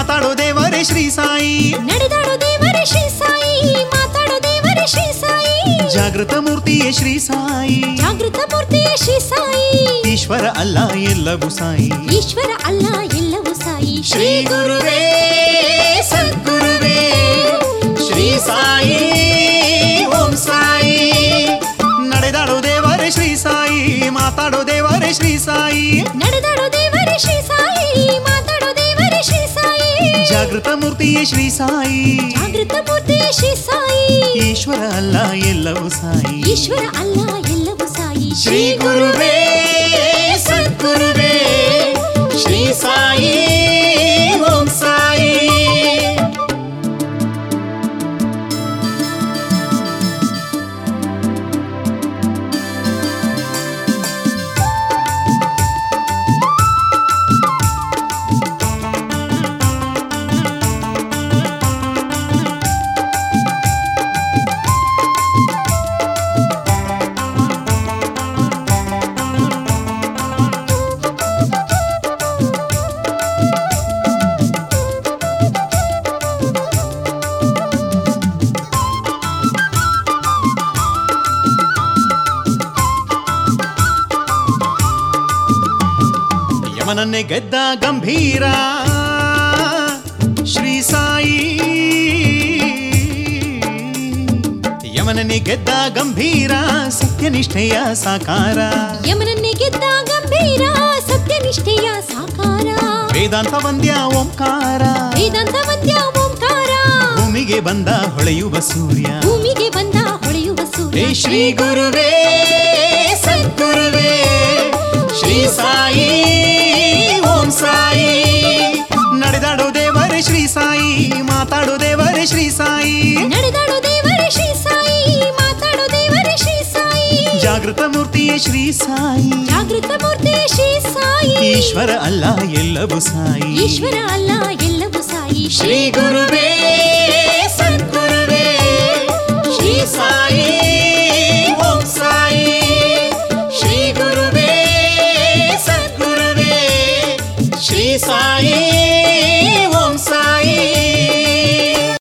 ಮಾತಾಡೋ ದೇವರೇ ಶ್ರೀ ಸಾಯಿ ನಡೆದಾಡೋ ದೇವರೇ ಶ್ರೀ ಸಾಯಿ ಮಾತಾಡೋ ದೇವರೇ ಶ್ರೀ ಸಾಯಿ ಜಾಗೃತ ಮೂರ್ತಿಯೇ ಶ್ರೀ ಸಾಯಿ ಜಾಗೃತ ಮೂರ್ತಿಯೇ ಶ್ರೀ ಸಾಯಿ ಈಶ್ವರ ಅಲ್ಲ ಎಲ್ಲವೂ ಸಾಯಿ ಈಶ್ವರ ಅಲ್ಲ ಎಲ್ಲವೂ ಸಾಯಿ ಶ್ರೀ ಗುರುವೇ ಸದ್ಗುರುವೇ ಶ್ರೀ ಸಾಯಿ ಓಂ ಸಾಯಿ ನಡೆದಾಡೋ ದೇವರೇ ಶ್ರೀ ಸಾಯಿ ಮಾತಾಡೋ ದೇವರೇ ಶ್ರೀ ಸಾಯಿ ನಡೆದಾಡೋ ದೇವರೇ ಶ್ರೀ ಸಾಯಿ ಮಾತಾಡೋ ದೇವರೇ ಶ್ರೀ ಸಾಯಿ ಜಾಗೃತ ಮೂರ್ತಿಯೇ ಶ್ರೀ ಸಾಯಿ ಜಾಗೃತ ಮೂರ್ತಿಯೇ ಶ್ರೀ ಸಾಯಿ ಈಶ್ವರ ಅಲ್ಲ ಎಲ್ಲವೂ ಸಾಯಿ ಈಶ್ವರ ಅಲ್ಲ ಎಲ್ಲವೂ ಸಾಯಿ ಶ್ರೀ ಗುರುವೇ ಸದ್ಗುರುವೇ ಶ್ರೀ ಸಾಯಿ ಓಂ ಸಾಯಿ ಯಮನನ್ನೇ ಗೆದ್ದ ಗಂಭೀರ ಶ್ರೀ ಸಾಯಿ ಯಮನನ್ನೇ ಗೆದ್ದ ಗಂಭೀರ ಸತ್ಯನಿಷ್ಠೆಯ ಸಾಕಾರ ಯಮನನ್ನೇ ಗೆದ್ದ ಗಂಭೀರ ಸತ್ಯನಿಷ್ಠೆಯ ಸಾಕಾರ ವೇದಾಂತ ವಂದ್ಯ ಓಂಕಾರ ವೇದಾಂತ ವಂದ್ಯ ಓಂಕಾರ ಭೂಮಿಗೆ ಬಂದ ಹೊಳೆಯುವ ಸೂರ್ಯ ಭೂಮಿಗೆ ಬಂದ ಹೊಳೆಯುವ ಹೇ ಸೂರ್ಯ ಶ್ರೀ ಗುರುವೇ ಸದ್ಗುರುವೇ ಶ್ರೀ ಸಾಯಿ ಓಂ ಸಾಯಿ ನಡೆದಾಡೋ ದೇವರೇ ಶ್ರೀ ಸಾಯಿ ಮಾತಾಡೋ ದೇವರೇ ಶ್ರೀ ಸಾಯಿ ನಡೆದಾಡೋ ದೇವರೇ ಶ್ರೀ ಸಾಯಿ ಮಾತಾಡೋ ದೇವರೇ ಶ್ರೀ ಸಾಯಿ ಜಾಗೃತ ಮೂರ್ತಿಯೇ ಶ್ರೀ ಸಾಯಿ ಜಾಗೃತ ಮೂರ್ತಿ ಶ್ರೀ ಸಾಯಿ ಈಶ್ವರ ಅಲ್ಲ ಎಲ್ಲವೂ ಸಾಯಿ ಈಶ್ವರ ಅಲ್ಲ ಎಲ್ಲವೂ ಸಾಯಿ ಶ್ರೀ ಗುರುವೇ ಸದ್ಗುರುವೇ ಶ್ರೀ ಸಾಯಿ ಓಂ ಸಾಯಿ ಶ್ರೀ ಗುರುವೇ ಸದ್ಗುರುವೇ ಶ್ರೀ ಸಾಯಿ ಓಂ ಸಾಯಿ